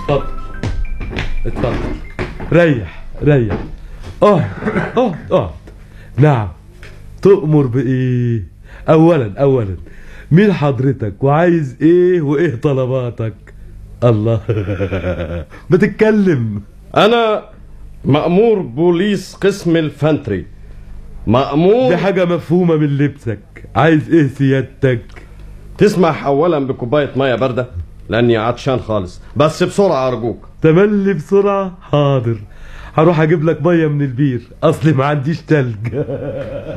اتفضل اتفضل ريح ريح اه اه اه نعم تؤمر بايه اولا اولا مين حضرتك وعايز ايه وايه طلباتك الله ما تتكلم انا مأمور بوليس قسم الفانتري مأمور دي حاجة مفهومة من لبسك عايز ايه سيادتك تسمح اولا بكوباية مية باردة لاني عطشان خالص بس بسرعة ارجوك تملي بسرعة حاضر هروح اجيب لك مية من البير اصلي ما عنديش تلج